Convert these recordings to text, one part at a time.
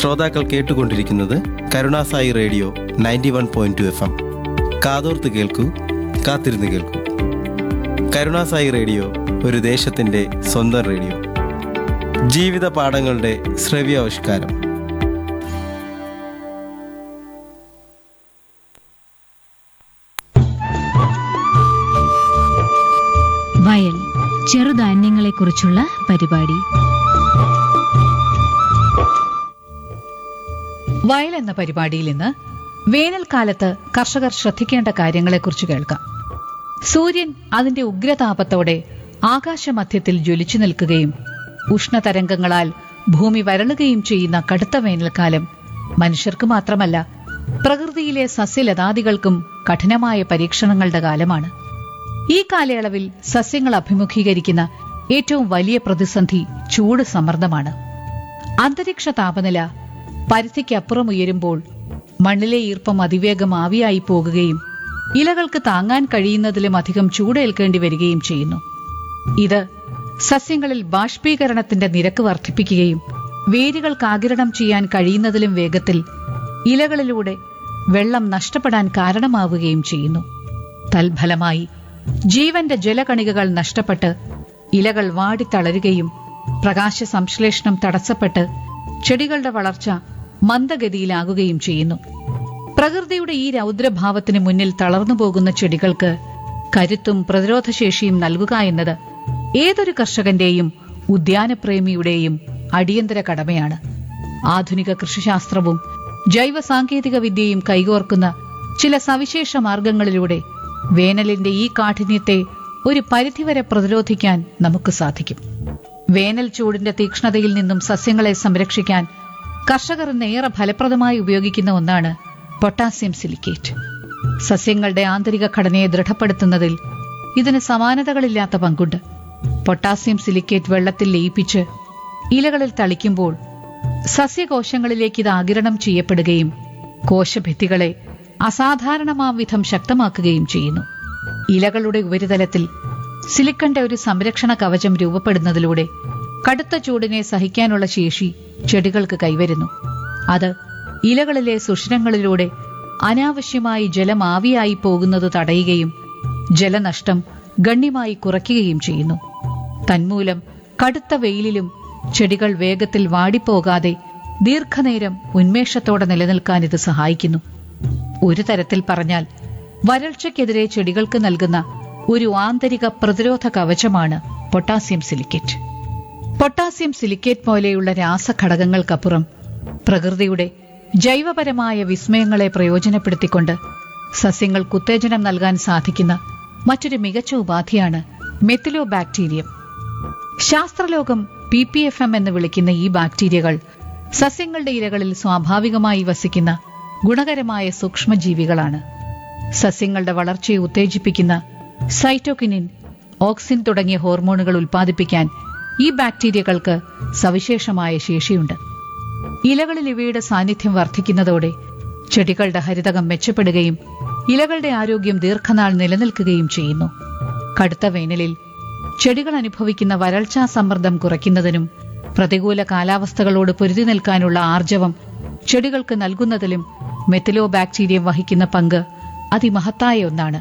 ശ്രോതാക്കൾ കേട്ടുകൊണ്ടിരിക്കുന്നത് Karunasai radio ninety one point two F M കാതോർത്ത് കേൾക്കൂ കാത്തിരുന്ന് കേൾക്കൂ കരുണാസായി റേഡിയോ ഒരു ദേശത്തിൻ്റെ സ്വന്തം റേഡിയോ ജീവിത പാഠങ്ങളുടെ ശ്രവ്യാവിഷ്കാരം വയൽ ചെറുധാന്യങ്ങളെക്കുറിച്ചുള്ള പരിപാടി വയൽ എന്ന പരിപാടിയിൽ ഇന്ന് വേനൽക്കാലത്ത് കർഷകർ ശ്രദ്ധിക്കേണ്ട കാര്യങ്ങളെക്കുറിച്ച് കേൾക്കാം സൂര്യൻ അതിന്റെ ഉഗ്രതാപത്തോടെ ആകാശമധ്യത്തിൽ ജ്വലിച്ചു നിൽക്കുകയും ഉഷ്ണതരംഗങ്ങളാൽ ഭൂമി വരളുകയും ചെയ്യുന്ന കടുത്ത വേനൽക്കാലം മനുഷ്യർക്ക് മാത്രമല്ല പ്രകൃതിയിലെ സസ്യലതാദികൾക്കും കഠിനമായ പരീക്ഷണങ്ങളുടെ കാലമാണ് ഈ കാലയളവിൽ സസ്യങ്ങൾ അഭിമുഖീകരിക്കുന്ന ഏറ്റവും വലിയ പ്രതിസന്ധി ചൂട് സമ്മർദ്ദമാണ് അന്തരീക്ഷ താപനില പരിധിക്കപ്പുറം ഉയരുമ്പോൾ മണ്ണിലെ ഈർപ്പം അതിവേഗം ആവിയായി പോകുകയും ഇലകൾക്ക് താങ്ങാൻ കഴിയുന്നതിലും അധികം ചൂടേൽക്കേണ്ടി വരികയും ചെയ്യുന്നു ഇത് സസ്യങ്ങളിൽ ബാഷ്പീകരണത്തിന്റെ നിരക്ക് വർദ്ധിപ്പിക്കുകയും വേരുകൾക്ക് ആകിരണം ചെയ്യാൻ കഴിയുന്നതിലും വേഗത്തിൽ ഇലകളിലൂടെ വെള്ളം നഷ്ടപ്പെടാൻ കാരണമാവുകയും ചെയ്യുന്നു തൽഫലമായി ജീവന്റെ ജലകണികകൾ നഷ്ടപ്പെട്ട് ഇലകൾ വാടിത്തളരുകയും പ്രകാശ സംശ്ലേഷണം തടസ്സപ്പെട്ട് ചെടികളുടെ വളർച്ച മന്ദഗതിയിലാകുകയും ചെയ്യുന്നു പ്രകൃതിയുടെ ഈ രൗദ്രഭാവത്തിന് മുന്നിൽ തളർന്നു പോകുന്ന ചെടികൾക്ക് കരുത്തും പ്രതിരോധശേഷിയും നൽകുക എന്നത് ഏതൊരു കർഷകന്റെയും ഉദ്യാനപ്രേമിയുടെയും അടിയന്തര കടമയാണ് ആധുനിക കൃഷിശാസ്ത്രവും ജൈവ സാങ്കേതിക വിദ്യയും കൈകോർക്കുന്ന ചില സവിശേഷ മാർഗങ്ങളിലൂടെ വേനലിന്റെ ഈ കാഠിന്യത്തെ ഒരു പരിധിവരെ പ്രതിരോധിക്കാൻ നമുക്ക് സാധിക്കും വേനൽ ചൂടിന്റെ തീക്ഷ്ണതയിൽ നിന്നും സസ്യങ്ങളെ സംരക്ഷിക്കാൻ കർഷകർ ഇന്ന് ഏറെ ഫലപ്രദമായി ഉപയോഗിക്കുന്ന ഒന്നാണ് പൊട്ടാസ്യം സിലിക്കേറ്റ് സസ്യങ്ങളുടെ ആന്തരിക ഘടനയെ ദൃഢപ്പെടുത്തുന്നതിൽ ഇതിന് സമാനതകളില്ലാത്ത പങ്കുണ്ട് പൊട്ടാസ്യം സിലിക്കേറ്റ് വെള്ളത്തിൽ ലയിപ്പിച്ച് ഇലകളിൽ തളിക്കുമ്പോൾ സസ്യകോശങ്ങളിലേക്ക് ഇത് ആകിരണം ചെയ്യപ്പെടുകയും കോശഭിത്തികളെ അസാധാരണമാം വിധം ശക്തമാക്കുകയും ചെയ്യുന്നു ഇലകളുടെ ഉപരിതലത്തിൽ സിലിക്കന്റെ ഒരു സംരക്ഷണ കവചം രൂപപ്പെടുന്നതിലൂടെ കടുത്ത ചൂടിനെ സഹിക്കാനുള്ള ശേഷി ചെടികൾക്ക് കൈവരുന്നു അത് ഇലകളിലെ സുഷിരങ്ങളിലൂടെ അനാവശ്യമായി ജലം ആവിയായി പോകുന്നത് തടയുകയും ജലനഷ്ടം ഗണ്യമായി കുറയ്ക്കുകയും ചെയ്യുന്നു തന്മൂലം കടുത്ത വെയിലിലും ചെടികൾ വേഗത്തിൽ വാടിപ്പോകാതെ ദീർഘനേരം ഉന്മേഷത്തോടെ നിലനിൽക്കാൻ ഇത് സഹായിക്കുന്നു ഒരു തരത്തിൽ പറഞ്ഞാൽ വരൾച്ചയ്ക്കെതിരെ ചെടികൾക്ക് നൽകുന്ന ഒരു ആന്തരിക പ്രതിരോധ കവചമാണ് പൊട്ടാസ്യം സിലിക്കേറ്റ് പൊട്ടാസ്യം സിലിക്കേറ്റ് പോലെയുള്ള രാസഘടകങ്ങൾക്കപ്പുറം പ്രകൃതിയുടെ ജൈവപരമായ വിസ്മയങ്ങളെ പ്രയോജനപ്പെടുത്തിക്കൊണ്ട് സസ്യങ്ങൾക്ക് ഉത്തേജനം നൽകാൻ സാധിക്കുന്ന മറ്റൊരു മികച്ച ഉപാധിയാണ് മെത്തിലോ ബാക്ടീരിയം ശാസ്ത്രലോകം പി പി എഫ് എം എന്ന് വിളിക്കുന്ന ഈ ബാക്ടീരിയകൾ സസ്യങ്ങളുടെ ഇരകളിൽ സ്വാഭാവികമായി വസിക്കുന്ന ഗുണകരമായ സൂക്ഷ്മജീവികളാണ് സസ്യങ്ങളുടെ വളർച്ചയെ ഉത്തേജിപ്പിക്കുന്ന സൈറ്റോകിനിൻ ഓക്സിൻ തുടങ്ങിയ ഹോർമോണുകൾ ഉൽപ്പാദിപ്പിക്കാൻ ഈ ബാക്ടീരിയകൾക്ക് സവിശേഷമായ ശേഷിയുണ്ട് ഇലകളിൽ ഇവയുടെ സാന്നിധ്യം വർദ്ധിക്കുന്നതോടെ ചെടികളുടെ ഹരിതകം മെച്ചപ്പെടുകയും ഇലകളുടെ ആരോഗ്യം ദീർഘനാൾ നിലനിൽക്കുകയും ചെയ്യുന്നു കടുത്ത വേനലിൽ ചെടികൾ അനുഭവിക്കുന്ന വരൾച്ചാ സമ്മർദ്ദം കുറയ്ക്കുന്നതിനും പ്രതികൂല കാലാവസ്ഥകളോട് പൊരുതി നിൽക്കാനുള്ള ആർജവം ചെടികൾക്ക് നൽകുന്നതിലും മെത്തിലോ ബാക്ടീരിയം വഹിക്കുന്ന പങ്ക് അതിമഹത്തായ ഒന്നാണ്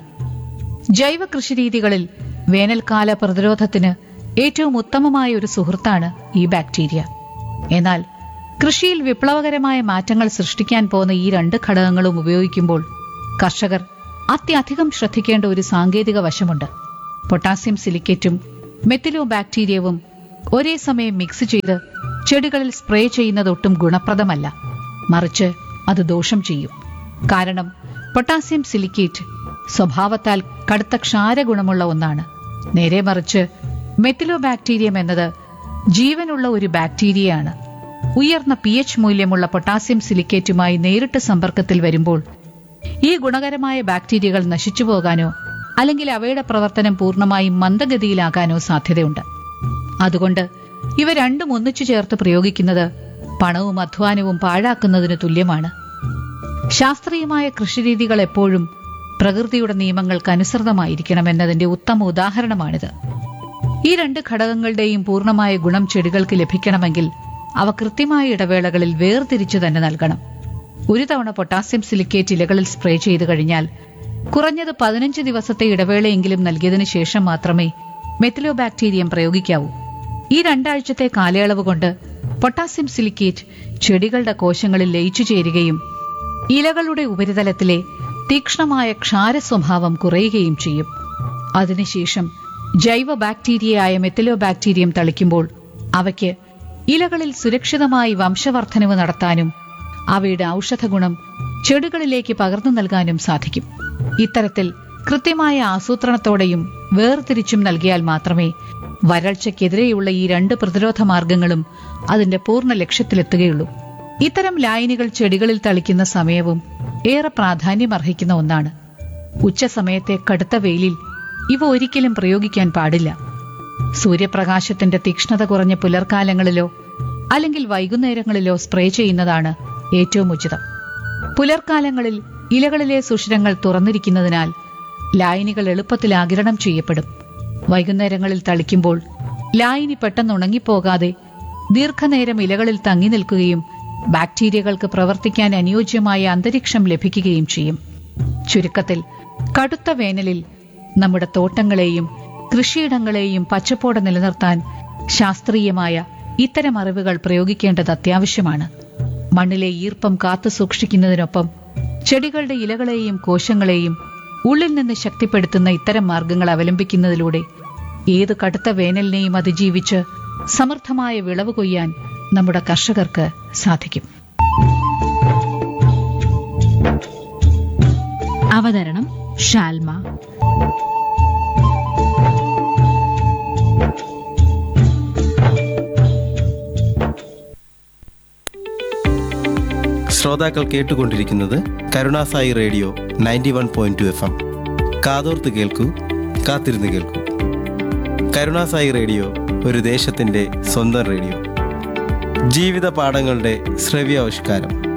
ജൈവ കൃഷിരീതികളിൽ വേനൽക്കാല പ്രതിരോധത്തിന് ഏറ്റവും ഉത്തമമായ ഒരു സുഹൃത്താണ് ഈ ബാക്ടീരിയ എന്നാൽ കൃഷിയിൽ വിപ്ലവകരമായ മാറ്റങ്ങൾ സൃഷ്ടിക്കാൻ പോകുന്ന ഈ രണ്ട് ഘടകങ്ങളും ഉപയോഗിക്കുമ്പോൾ കർഷകർ അത്യധികം ശ്രദ്ധിക്കേണ്ട ഒരു സാങ്കേതിക വശമുണ്ട് പൊട്ടാസ്യം സിലിക്കേറ്റും മെത്തിലോ ബാക്ടീരിയവും ഒരേ സമയം മിക്സ് ചെയ്ത് ചെടികളിൽ സ്പ്രേ ചെയ്യുന്നത് ഒട്ടും ഗുണപ്രദമല്ല മറിച്ച് അത് ദോഷം ചെയ്യും കാരണം പൊട്ടാസ്യം സിലിക്കേറ്റ് സ്വഭാവത്താൽ കടുത്ത ക്ഷാരഗുണമുള്ള ഒന്നാണ് നേരെ മറിച്ച് മെത്തിലോ ബാക്ടീരിയം എന്നത് ജീവനുള്ള ഒരു ബാക്ടീരിയയാണ് ഉയർന്ന പി എച്ച് മൂല്യമുള്ള പൊട്ടാസ്യം സിലിക്കേറ്റുമായി നേരിട്ട് സമ്പർക്കത്തിൽ വരുമ്പോൾ ഈ ഗുണകരമായ ബാക്ടീരിയകൾ നശിച്ചു പോകാനോ അല്ലെങ്കിൽ അവയുടെ പ്രവർത്തനം പൂർണ്ണമായും മന്ദഗതിയിലാകാനോ സാധ്യതയുണ്ട് അതുകൊണ്ട് ഇവ രണ്ടും ഒന്നിച്ചു ചേർത്ത് പ്രയോഗിക്കുന്നത് പണവും അധ്വാനവും പാഴാക്കുന്നതിന് തുല്യമാണ് ശാസ്ത്രീയമായ കൃഷിരീതികൾ എപ്പോഴും പ്രകൃതിയുടെ നിയമങ്ങൾക്ക് അനുസൃതമായിരിക്കണമെന്നതിന്റെ ഉത്തമ ഉദാഹരണമാണിത് ഈ രണ്ട് ഘടകങ്ങളുടെയും പൂർണ്ണമായ ഗുണം ചെടികൾക്ക് ലഭിക്കണമെങ്കിൽ അവ കൃത്യമായ ഇടവേളകളിൽ വേർതിരിച്ചു തന്നെ നൽകണം ഒരു തവണ പൊട്ടാസ്യം സിലിക്കേറ്റ് ഇലകളിൽ സ്പ്രേ ചെയ്തു കഴിഞ്ഞാൽ കുറഞ്ഞത് പതിനഞ്ച് ദിവസത്തെ ഇടവേളയെങ്കിലും നൽകിയതിനു ശേഷം മാത്രമേ മെത്തിലോ ബാക്ടീരിയം പ്രയോഗിക്കാവൂ ഈ രണ്ടാഴ്ചത്തെ കാലയളവ് കൊണ്ട് പൊട്ടാസ്യം സിലിക്കേറ്റ് ചെടികളുടെ കോശങ്ങളിൽ ലയിച്ചു ചേരുകയും ഇലകളുടെ ഉപരിതലത്തിലെ തീക്ഷ്ണമായ ക്ഷാര സ്വഭാവം കുറയുകയും ചെയ്യും അതിനുശേഷം ജൈവ ബാക്ടീരിയയായ മെത്തിലോ ബാക്ടീരിയം തളിക്കുമ്പോൾ അവയ്ക്ക് ഇലകളിൽ സുരക്ഷിതമായി വംശവർദ്ധനവ് നടത്താനും അവയുടെ ഔഷധഗുണം ചെടികളിലേക്ക് പകർന്നു നൽകാനും സാധിക്കും ഇത്തരത്തിൽ കൃത്യമായ ആസൂത്രണത്തോടെയും വേർതിരിച്ചും നൽകിയാൽ മാത്രമേ വരൾച്ചയ്ക്കെതിരെയുള്ള ഈ രണ്ട് പ്രതിരോധ മാർഗങ്ങളും അതിന്റെ പൂർണ്ണ ലക്ഷ്യത്തിലെത്തുകയുള്ളൂ ഇത്തരം ലായനികൾ ചെടികളിൽ തളിക്കുന്ന സമയവും ഏറെ പ്രാധാന്യമർഹിക്കുന്ന ഒന്നാണ് ഉച്ചസമയത്തെ കടുത്ത വെയിലിൽ ഇവ ഒരിക്കലും പ്രയോഗിക്കാൻ പാടില്ല സൂര്യപ്രകാശത്തിന്റെ തീക്ഷ്ണത കുറഞ്ഞ പുലർക്കാലങ്ങളിലോ അല്ലെങ്കിൽ വൈകുന്നേരങ്ങളിലോ സ്പ്രേ ചെയ്യുന്നതാണ് ഏറ്റവും ഉചിതം പുലർക്കാലങ്ങളിൽ ഇലകളിലെ സുഷിരങ്ങൾ തുറന്നിരിക്കുന്നതിനാൽ ലായനികൾ എളുപ്പത്തിൽ ആകിരണം ചെയ്യപ്പെടും വൈകുന്നേരങ്ങളിൽ തളിക്കുമ്പോൾ ലായനി പെട്ടെന്ന് ഉണങ്ങിപ്പോകാതെ ദീർഘനേരം ഇലകളിൽ തങ്ങി നിൽക്കുകയും ബാക്ടീരിയകൾക്ക് പ്രവർത്തിക്കാൻ അനുയോജ്യമായ അന്തരീക്ഷം ലഭിക്കുകയും ചെയ്യും ചുരുക്കത്തിൽ കടുത്ത വേനലിൽ നമ്മുടെ തോട്ടങ്ങളെയും കൃഷിയിടങ്ങളെയും പച്ചപ്പോടെ നിലനിർത്താൻ ശാസ്ത്രീയമായ ഇത്തരം അറിവുകൾ പ്രയോഗിക്കേണ്ടത് അത്യാവശ്യമാണ് മണ്ണിലെ ഈർപ്പം കാത്തു സൂക്ഷിക്കുന്നതിനൊപ്പം ചെടികളുടെ ഇലകളെയും കോശങ്ങളെയും ഉള്ളിൽ നിന്ന് ശക്തിപ്പെടുത്തുന്ന ഇത്തരം മാർഗങ്ങൾ അവലംബിക്കുന്നതിലൂടെ ഏത് കടുത്ത വേനലിനെയും അതിജീവിച്ച് സമൃദ്ധമായ വിളവ് കൊയ്യാൻ നമ്മുടെ കർഷകർക്ക് സാധിക്കും അവതരണം ഷാൽമ ശ്രോതാക്കൾ കേട്ടുകൊണ്ടിരിക്കുന്നത് Karunasai radio ninety one point two F M കാതോർത്ത് കേൾക്കൂ കാത്തിരുന്ന് കേൾക്കൂ കരുണാസായി റേഡിയോ ഒരു ദേശത്തിൻ്റെ സ്വന്തം റേഡിയോ ജീവിത പാഠങ്ങളുടെ ശ്രവ്യാവിഷ്കാരം